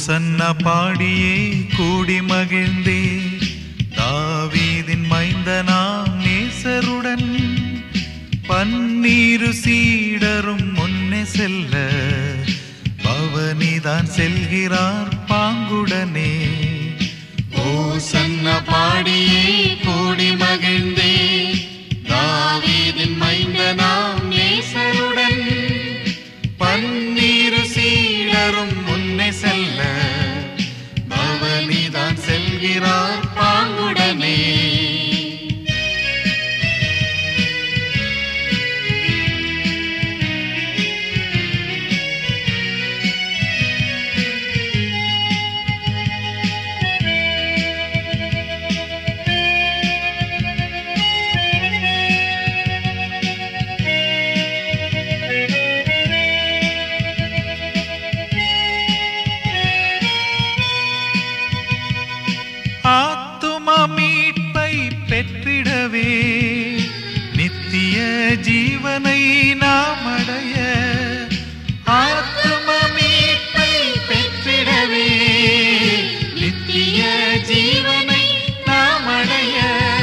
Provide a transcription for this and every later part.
ஓசன்ன பாடியே கூடி மகிழ்ந்தே தாவீதின் மைந்தனாம் நேசருடன் பன்னீரு சீடரும் முன்னே செல்ல பவனிதான் செல்கிறார் பாங்குடனே ஓசன்ன பாடியே கூடி மகிழ்ந்தே தாவீதின் மைந்தனாம் நேசருடன் பன்னீரு சீடரும் முன்னே செல்ல பவனிதான் செல்கிறார் பாங்குடனே ஆத்தும மீட்பை பெற்றிடவே நித்திய ஜீவனை நாம் அடைய ஆத்தும மீட்பை பெற்றிடவே நித்திய ஜீவனை நாம் அடைய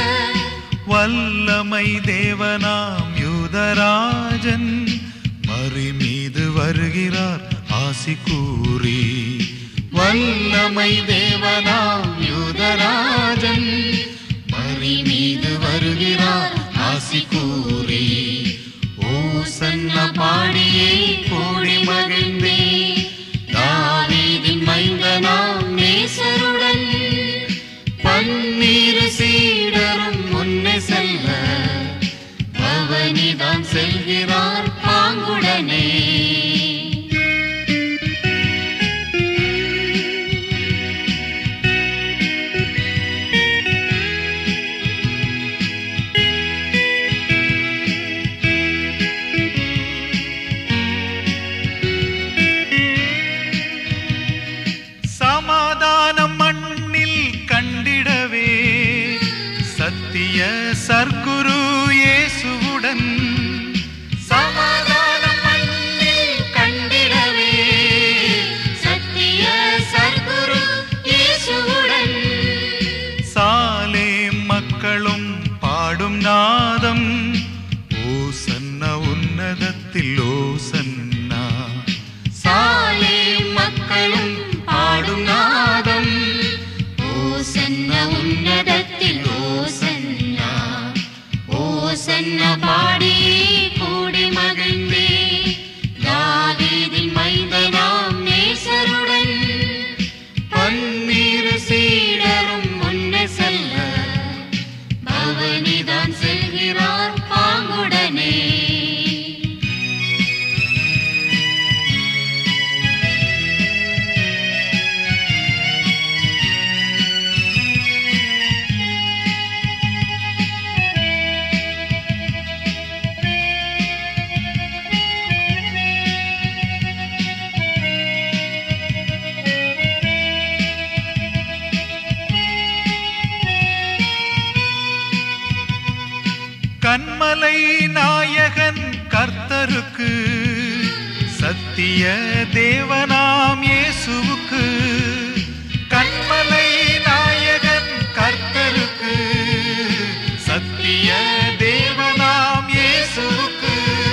வல்லமை தேவனாம் யூதராஜன் மறி மீது வருகிறார் ஆசி கூறி வல்லமை தேவனாம் யூதராஜன் மறி மீது வருகிறார் ஆசி கூறி ஓசன்ன பாடியே கூடி மகிழ்ந்தே தாவீதின் மைந்தனாம் நேசருடன் பன்னீரு சீடரும் முன்னே செல்ல பவனிதான் செல்கிறார் பாங்குடனே சமாதானம் மண்ணில் கண்டிடவே சத்திய சர்க்குரு இயேசுவுடன் சமாதானம் மண்ணில் கண்டிடவே சத்திய சர்க்குரு இயேசுவுடன் சாலே மக்களும் பாடும் நாதம் ஓசன்ன உன்னதத்தில் ஓசன்னா சாலே மக்களும் பாடும் நாதம் ஓசன்ன உன்னதத்தில் ஓசன்னா ஓசன்ன பாடி கூடி மகிழ்ந்தே தாவீதின் மைந்தனாம் நேசருடன் பன்னீரு சீடரும் முன்னே செல்ல பவனிதான் செல்கிறார் பாங்குடனே கண்மலை நாயகன் கர்த்தருக்கு சத்திய தேவனாம் இயேசுவுக்கு கண்மலை நாயகன் கர்த்தருக்கு சத்திய தேவனாம் இயேசுவுக்கு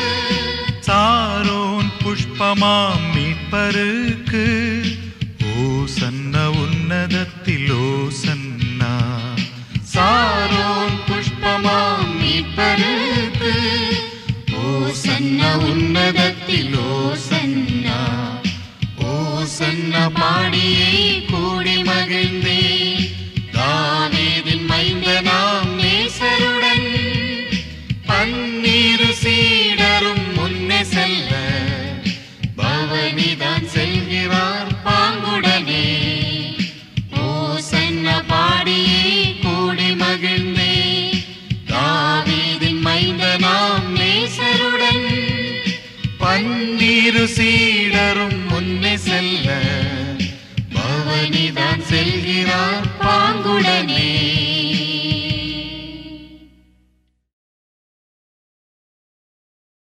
சாரோன் புஷ்பமாம் மீட்பருக்கு ஓசன்ன உன்னதத்தில் ஓசன்னா சாரோன் புஷ்பமாம் மீட்பருக்கு ஓசன்ன உன்னதத்தில் ஓசன்னா ஓசன்ன பாடியே கூடி மகிழ்ந்தே தாவீதின் மைந்தனாம் நேசருடன் பன்னீரு சீடரும் முன்னே செல்ல பவனிதான் செல்கிறார் பாங்குடனே ஓசன்ன பாடியே கூடி மகிழ்ந்தே தாவீதின் மைந்தனாம் நேசருடன் பன்னீரு சீடரும் முன்னே செல்ல பவனிதான் செல்கிறார் பாங்குடனே